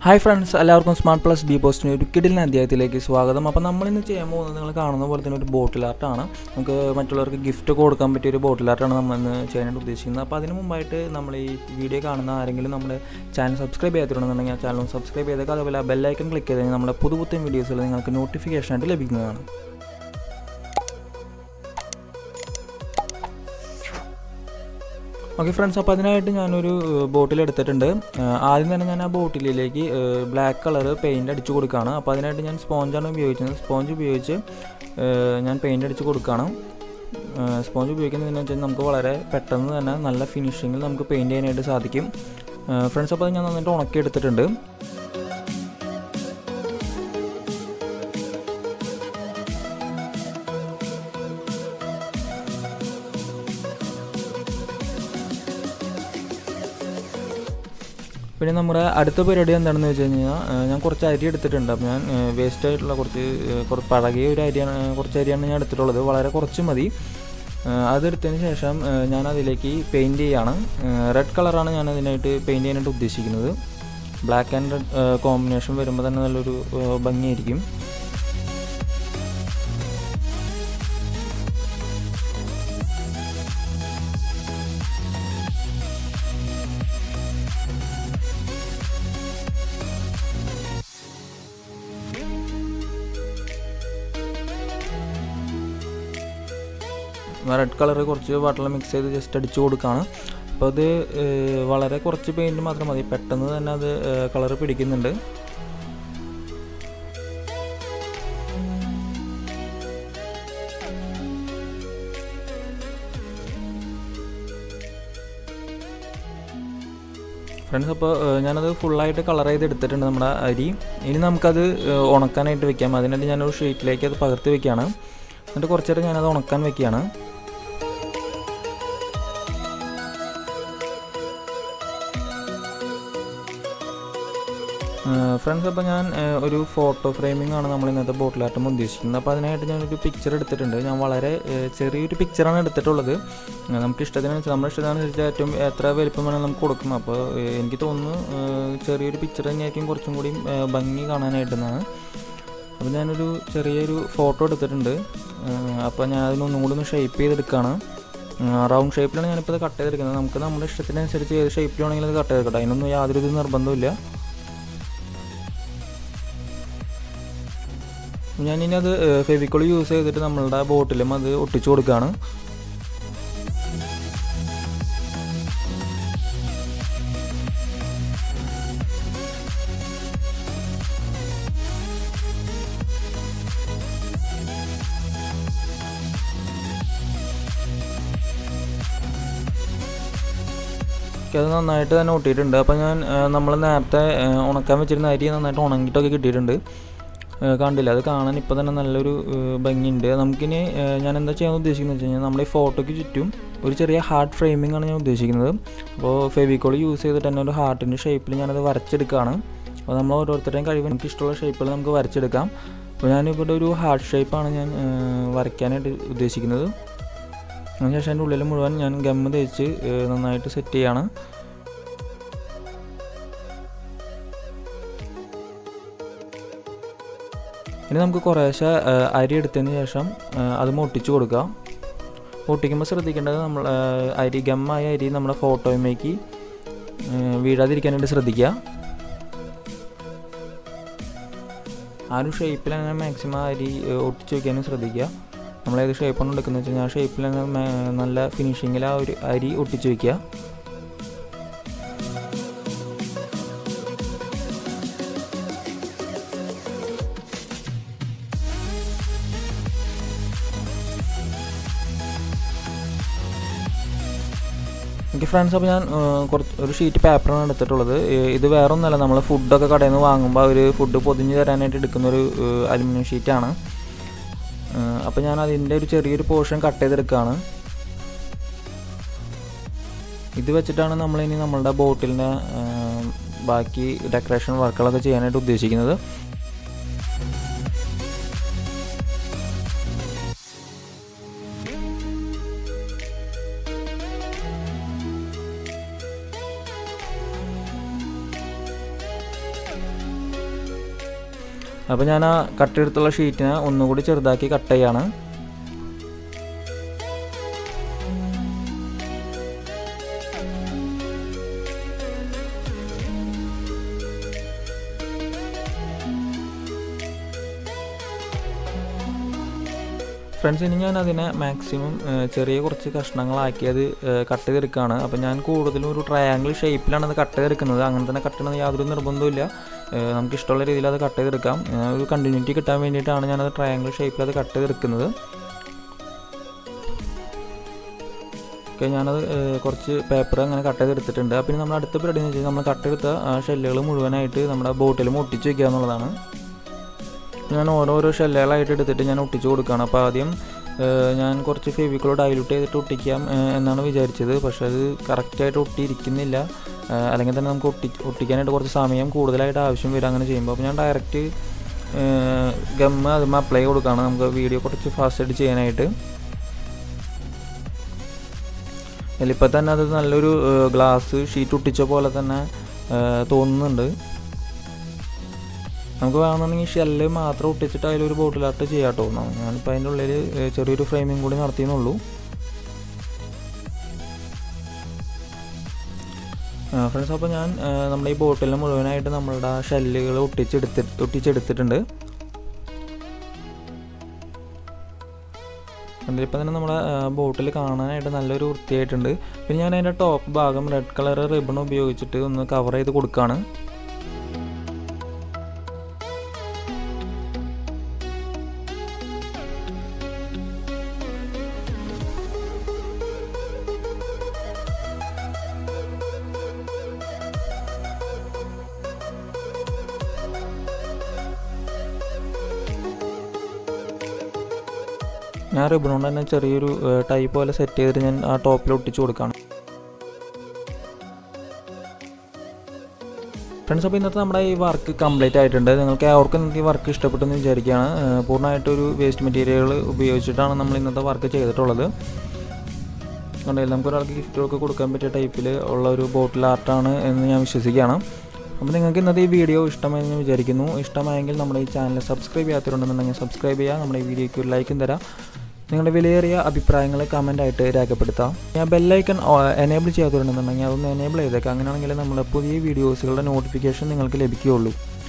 hi friends എല്ലാവർക്കും smart plus B പോസ്റ്റിന് ഒരു കിടിലിന് അധ്യായത്തിലേക്ക് സ്വാഗതം അപ്പോൾ നമ്മളിന്ന് ചെയ്യാൻ പോകുന്നത് നിങ്ങൾ കാണുന്ന പോലെ തന്നെ ഒരു ബോട്ടിൽ ആർട്ടാണ് നമുക്ക് മറ്റുള്ളവർക്ക് ഗിഫ്റ്റ് കൊടുക്കാൻ പറ്റിയ ഒരു ബോട്ടിൽ ആർട്ടാണ് നമ്മൾ ഇന്ന് ചെയ്യാനായിട്ട് ഉദ്ദേശിക്കുന്നത് അപ്പോൾ അതിന് മുമ്പായിട്ട് നമ്മൾ ഈ വീഡിയോ കാണുന്ന ആരെങ്കിലും നമ്മുടെ ചാനൽ സബ്സ്ക്രൈബ് ചെയ്യാത്തിട്ടുണ്ടെന്നുണ്ടെങ്കിൽ ആ ചാനൽ സബ്സ്ക്രൈബ് ചെയ്തേക്കുക അതുപോലെ ആ ബെല്ലൈക്കൺ ക്ലിക്ക് ചെയ്ത് കഴിഞ്ഞാൽ നമ്മുടെ പുതു പുത്തൻ വീഡിയോസിൽ നിങ്ങൾക്ക് നോട്ടിഫിക്കേഷൻ ആയിട്ട് ലഭിക്കുന്നതാണ് ഓക്കെ ഫ്രണ്ട്സ് അപ്പോൾ അതിനായിട്ട് ഞാനൊരു ബോട്ടിൽ എടുത്തിട്ടുണ്ട് ആദ്യം തന്നെ ഞാൻ ആ ബോട്ടിലേക്ക് ബ്ലാക്ക് കളർ പെയിൻറ് അടിച്ചു കൊടുക്കുകയാണ് അപ്പോൾ അതിനായിട്ട് ഞാൻ സ്പോഞ്ചാണ് ഉപയോഗിക്കുന്നത് സ്പോഞ്ച് ഉപയോഗിച്ച് ഞാൻ പെയിൻറ് അടിച്ച് കൊടുക്കുകയാണ് സ്പോഞ്ച് ഉപയോഗിക്കുന്നതെന്ന് വെച്ചാൽ നമുക്ക് വളരെ പെട്ടെന്ന് തന്നെ നല്ല ഫിനിഷിങ്ങിൽ നമുക്ക് പെയിൻറ് ചെയ്യാനായിട്ട് സാധിക്കും ഫ്രണ്ട്സ് അപ്പോൾ അത് ഞാൻ നന്നായിട്ട് ഉണക്കി എടുത്തിട്ടുണ്ട് പിന്നെ നമ്മുടെ അടുത്ത പരിപാടി എന്താണെന്ന് വെച്ച് കഴിഞ്ഞാൽ ഞാൻ കുറച്ച് അരി എടുത്തിട്ടുണ്ട് അപ്പോൾ ഞാൻ വേസ്റ്റ് ആയിട്ടുള്ള കുറച്ച് കുറച്ച് പഴകിയ ഒരു അരിയാണ് കുറച്ച് അരിയാണ് ഞാൻ എടുത്തിട്ടുള്ളത് വളരെ കുറച്ച് മതി അതെടുത്തതിന് ശേഷം ഞാൻ അതിലേക്ക് പെയിൻറ് ചെയ്യാണ് റെഡ് കളറാണ് ഞാൻ അതിനായിട്ട് പെയിൻറ് ചെയ്യാനായിട്ട് ഉദ്ദേശിക്കുന്നത് ബ്ലാക്ക് ആൻഡ് റെഡ് കോമ്പിനേഷൻ വരുമ്പോൾ തന്നെ നല്ലൊരു ഭംഗിയായിരിക്കും റെഡ് കളർ കുറച്ച് വാട്ടറിൽ മിക്സ് ചെയ്ത് ജസ്റ്റ് അടിച്ചു കൊടുക്കുകയാണ് അപ്പോൾ അത് വളരെ കുറച്ച് പെയിൻറ്റ് മാത്രം മതി പെട്ടെന്ന് തന്നെ അത് കളർ പിടിക്കുന്നുണ്ട് ഫ്രണ്ട്സ് അപ്പോൾ ഞാനത് ഫുള്ളായിട്ട് കളർ ചെയ്ത് എടുത്തിട്ടുണ്ട് നമ്മുടെ അരി ഇനി നമുക്കത് ഉണക്കാനായിട്ട് വെക്കാം അതിനായിട്ട് ഞാനൊരു ഷീറ്റിലേക്ക് അത് പകർത്തി വെക്കുകയാണ് എന്നിട്ട് കുറച്ച് നേരം ഞാനത് ഉണക്കാൻ വെക്കുകയാണ് ഫ്രണ്ട്സ് അപ്പോൾ ഞാൻ ഒരു ഫോട്ടോ ഫ്രെയിമിംഗ് ആണ് നമ്മൾ ഇന്നത്തെ ബോട്ടിലാട്ടം ഉദ്ദേശിക്കുന്നത് അപ്പോൾ അതിനായിട്ട് ഞാനൊരു പിക്ചർ എടുത്തിട്ടുണ്ട് ഞാൻ വളരെ ചെറിയൊരു പിക്ചറാണ് എടുത്തിട്ടുള്ളത് നമുക്ക് ഇഷ്ടത്തിനനുസരിച്ച് നമ്മുടെ ഇഷ്ടത്തിനനുസരിച്ച് ഏറ്റവും എത്ര വലിപ്പം വേണമെങ്കിൽ നമുക്ക് കൊടുക്കും അപ്പോൾ എനിക്ക് തോന്നുന്നു ചെറിയൊരു പിക്ചർ തന്നെയായിരിക്കും കുറച്ചും കൂടി ഭംഗി കാണാനായിട്ടെന്നാണ് അപ്പോൾ ഞാനൊരു ചെറിയൊരു ഫോട്ടോ എടുത്തിട്ടുണ്ട് അപ്പോൾ ഞാൻ അതിനൊന്നും കൂടി ഒന്ന് ഷേപ്പ് ചെയ്തെടുക്കുകയാണ് റൗണ്ട് ഷേപ്പിലാണ് ഞാനിപ്പോൾ ഇത് കട്ട് ചെയ്തെടുക്കുന്നത് നമുക്ക് നമ്മുടെ ഇഷ്ടത്തിനനുസരിച്ച് ഏത് ഷേപ്പിലാണെങ്കിലും അത് കട്ട് ചെയ്തെടുക്കട്ടെ അതിനൊന്നും യാതൊരു ഇത് നിർബന്ധമില്ല ഞാനിനി അത് ഫെവിക്കോൾ യൂസ് ചെയ്തിട്ട് നമ്മളുടെ ബോട്ടിലും അത് ഒട്ടിച്ചു കൊടുക്കുകയാണ് അത് നന്നായിട്ട് തന്നെ ഒട്ടിയിട്ടുണ്ട് അപ്പോൾ ഞാൻ നമ്മൾ നേരത്തെ ഉണക്കാൻ വെച്ചിരുന്ന അരി നന്നായിട്ട് ഉണങ്ങിയിട്ടൊക്കെ കിട്ടിയിട്ടുണ്ട് കണ്ടില്ല അത് കാണാൻ ഇപ്പോൾ തന്നെ നല്ലൊരു ഭംഗിയുണ്ട് നമുക്കിനി ഞാൻ എന്താ ചെയ്യാൻ ഉദ്ദേശിക്കുന്നത് വെച്ച് കഴിഞ്ഞാൽ നമ്മുടെ ഈ ഫോട്ടോയ്ക്ക് ചുറ്റും ഒരു ചെറിയ ഹാർട്ട് ഫ്രെയിമിംഗ് ആണ് ഞാൻ ഉദ്ദേശിക്കുന്നത് അപ്പോൾ ഫെവിക്കോൾ യൂസ് ചെയ്തിട്ട് തന്നെ ഒരു ഹാർട്ടിൻ്റെ ഷേപ്പിൽ ഞാനത് വരച്ചെടുക്കുകയാണ് അപ്പോൾ നമ്മൾ ഓരോരുത്തരുടെയും കഴിവ് നമുക്ക് ഇഷ്ടമുള്ള ഷേപ്പിൽ നമുക്ക് വരച്ചെടുക്കാം അപ്പോൾ ഞാനിവിടെ ഒരു ഹാർട്ട് ഷേപ്പാണ് ഞാൻ വരയ്ക്കാനായിട്ട് ഉദ്ദേശിക്കുന്നത് അതിനുശേഷം അതിൻ്റെ ഉള്ളിൽ മുഴുവൻ ഞാൻ ഗമ്മ് തേച്ച് നന്നായിട്ട് സെറ്റ് ചെയ്യാണ് ഇനി നമുക്ക് കുറേശ്ശെ അരി എടുത്തതിന് ശേഷം അത് ഒട്ടിച്ചു കൊടുക്കുക ഒട്ടിക്കുമ്പോൾ ശ്രദ്ധിക്കേണ്ടത് നമ്മൾ അരി ഗമ്മായ അരി നമ്മുടെ ഫോട്ടോയിലേക്ക് വീഴാതിരിക്കാനായിട്ട് ശ്രദ്ധിക്കുക ആ ഒരു ഷേപ്പിൽ തന്നെ മാക്സിമം അരി ഒട്ടിച്ചു വയ്ക്കാനും ശ്രദ്ധിക്കുക നമ്മൾ ഏത് ഷേപ്പാണ് എടുക്കുന്നത് വെച്ച് കഴിഞ്ഞാൽ ആ ഷേപ്പിൽ തന്നെ നല്ല ഫിനിഷിങ്ങിൽ ആ ഒരു അരി ഒട്ടിച്ചു വയ്ക്കുക എനിക്ക് ഫ്രണ്ട്സ് അപ്പോൾ ഞാൻ കുറച്ച് ഒരു ഷീറ്റ് പേപ്പറാണ് എടുത്തിട്ടുള്ളത് ഇത് വേറെ ഒന്നല്ല നമ്മൾ ഫുഡൊക്കെ കടയിൽ നിന്ന് വാങ്ങുമ്പോൾ അവർ ഫുഡ് പൊതിഞ്ഞ് തരാനായിട്ട് എടുക്കുന്ന ഒരു അലുമിനിയം ഷീറ്റാണ് അപ്പോൾ ഞാൻ അതിൻ്റെ ഒരു ചെറിയൊരു പോർഷൻ കട്ട് ചെയ്തെടുക്കുകയാണ് ഇത് വെച്ചിട്ടാണ് നമ്മളിനി നമ്മളുടെ ബോട്ടിലിൻ്റെ ബാക്കി ഡെക്കറേഷൻ വർക്കുകളൊക്കെ ചെയ്യാനായിട്ട് ഉദ്ദേശിക്കുന്നത് അപ്പോൾ ഞാൻ ആ കട്ടെടുത്തുള്ള ഷീറ്റിനെ ഒന്നുകൂടി ചെറുതാക്കി കട്ട് ചെയ്യാണ് ഫ്രണ്ട്സ് ഇനി ഞാൻ അതിനെ മാക്സിമം ചെറിയ കുറച്ച് കഷ്ണങ്ങളാക്കി അത് കട്ട് ചെയ്തെടുക്കുകയാണ് അപ്പോൾ ഞാൻ കൂടുതലും ഒരു ട്രയാങ്കിൾ ഷേപ്പിലാണ് അത് കട്ട് ചെയ്തെടുക്കുന്നത് അങ്ങനെ തന്നെ കട്ട് ചെയ്യണമെന്ന് യാതൊരു നിർബന്ധമില്ല നമുക്ക് ഇഷ്ടമുള്ള രീതിയിൽ അത് കട്ട് ചെയ്തെടുക്കാം ഒരു കണ്ടിന്യൂറ്റി കിട്ടാൻ വേണ്ടിയിട്ടാണ് ഞാനത് ട്രയാങ്കിൾ ഷേപ്പിൽ അത് കട്ട് ചെയ്തെടുക്കുന്നത് ഓക്കെ ഞാനത് കുറച്ച് പേപ്പർ അങ്ങനെ കട്ട് ചെയ്തെടുത്തിട്ടുണ്ട് അപ്പോൾ നമ്മൾ അടുത്ത പരിപാടി എന്ന് വെച്ചാൽ നമ്മൾ കട്ട് എടുത്ത ഷെല്ലുകൾ മുഴുവനായിട്ട് നമ്മുടെ ബോട്ടിൽ ഒട്ടിച്ച് വെക്കുക എന്നുള്ളതാണ് ഞാൻ ഓരോരോ ഷെല്ലുകളായിട്ട് എടുത്തിട്ട് ഞാൻ ഒട്ടിച്ച് കൊടുക്കുകയാണ് അപ്പോൾ ആദ്യം ഞാൻ കുറച്ച് ഫെവിക്കോൾ ഡൈലൂട്ട് ചെയ്തിട്ട് ഒട്ടിക്കാം എന്നാണ് വിചാരിച്ചത് പക്ഷേ അത് കറക്റ്റായിട്ട് ഒട്ടിയിരിക്കുന്നില്ല അല്ലെങ്കിൽ തന്നെ നമുക്ക് ഒട്ടി ഒട്ടിക്കാനായിട്ട് കുറച്ച് സമയം കൂടുതലായിട്ട് ആവശ്യം വരും അങ്ങനെ ചെയ്യുമ്പോൾ അപ്പോൾ ഞാൻ ഡയറക്റ്റ് ഗമ്മ് അതുമ്പോൾ അപ്ലൈ കൊടുക്കുകയാണ് നമുക്ക് വീഡിയോ കുറച്ച് ഫാസ്റ്റായിട്ട് ചെയ്യാനായിട്ട് അതിലിപ്പോൾ തന്നെ അത് നല്ലൊരു ഗ്ലാസ് ഷീറ്റ് ഒട്ടിച്ച പോലെ തന്നെ തോന്നുന്നുണ്ട് നമുക്ക് വേണമെന്നുണ്ടെങ്കിൽ ഷെല്ല് മാത്രം ഒട്ടിച്ചിട്ട് അതിലൊരു ബോട്ടിലാട്ട് ചെയ്യാം കേട്ടോ ഞാനിപ്പോൾ അതിൻ്റെ ഉള്ളിൽ ചെറിയൊരു ഫ്രെയിമിങ് കൂടി നടത്തിയെന്നുള്ളൂ ഫ്രണ്ട്സ് അപ്പോൾ ഞാൻ നമ്മുടെ ഈ ബോട്ടിൽ മുഴുവനായിട്ട് നമ്മളുടെ ആ ഷെല്ലുകൾ ഒട്ടിച്ചെടുത്തി ഒട്ടിച്ചെടുത്തിട്ടുണ്ട് അതിലിപ്പോൾ തന്നെ നമ്മുടെ ബോട്ടിൽ കാണാനായിട്ട് നല്ലൊരു വൃത്തിയായിട്ടുണ്ട് പിന്നെ ഞാൻ അതിൻ്റെ ടോപ്പ് ഭാഗം റെഡ് കളർ റിബൺ ഉപയോഗിച്ചിട്ട് ഒന്ന് കവർ ചെയ്ത് കൊടുക്കുകയാണ് ഞാൻ റിബൺ കൊണ്ട് തന്നെ ചെറിയൊരു ടൈ പോലെ സെറ്റ് ചെയ്തിട്ട് ഞാൻ ആ ടോപ്പിൽ ഒട്ടിച്ചു കൊടുക്കുകയാണ് ഫ്രണ്ട്സ് അപ്പോൾ ഇന്നത്തെ നമ്മുടെ ഈ വർക്ക് കംപ്ലീറ്റ് ആയിട്ടുണ്ട് നിങ്ങൾക്ക് അവർക്ക് ഇന്നത്തെ ഈ വർക്ക് ഇഷ്ടപ്പെട്ടെന്ന് വിചാരിക്കുകയാണ് പൂർണ്ണമായിട്ടൊരു വേസ്റ്റ് മെറ്റീരിയലുകൾ ഉപയോഗിച്ചിട്ടാണ് നമ്മൾ ഇന്നത്തെ വർക്ക് ചെയ്തിട്ടുള്ളത് കണ്ടില്ല നമുക്ക് ഒരാൾക്ക് ഗിഫ്റ്റൊക്കെ കൊടുക്കാൻ പറ്റിയ ടൈപ്പിൽ ഉള്ള ഒരു ബോട്ടിൽ ആർട്ടാണ് എന്ന് ഞാൻ വിശ്വസിക്കുകയാണ് അപ്പോൾ നിങ്ങൾക്ക് ഇന്നത്തെ ഈ വീഡിയോ ഇഷ്ടമായി ഞാൻ വിചാരിക്കുന്നു ഇഷ്ടമായെങ്കിൽ നമ്മുടെ ഈ ചാനൽ സബ്സ്ക്രൈബ് ചെയ്യാത്തവരുണ്ടെന്നുണ്ടെങ്കിൽ സബ്സ്ക്രൈബ് ചെയ്യുക നമ്മുടെ ഈ വീഡിയോയ്ക്ക് ഒരു ലൈക്കും തരാം നിങ്ങളുടെ വിലയേറിയ അഭിപ്രായങ്ങൾ കമൻ്റായിട്ട് രേഖപ്പെടുത്താം ഞാൻ ബെല്ലൈക്കൺ എനേബിൾ ചെയ്യാത്തവരുണ്ടെന്നുണ്ടെങ്കിൽ അതൊന്ന് എനേബിൾ ചെയ്തേക്കാം അങ്ങനെയാണെങ്കിൽ നമ്മുടെ പുതിയ വീഡിയോസുകളുടെ നോട്ടിഫിക്കേഷൻ നിങ്ങൾക്ക് ലഭിക്കുകയുള്ളൂ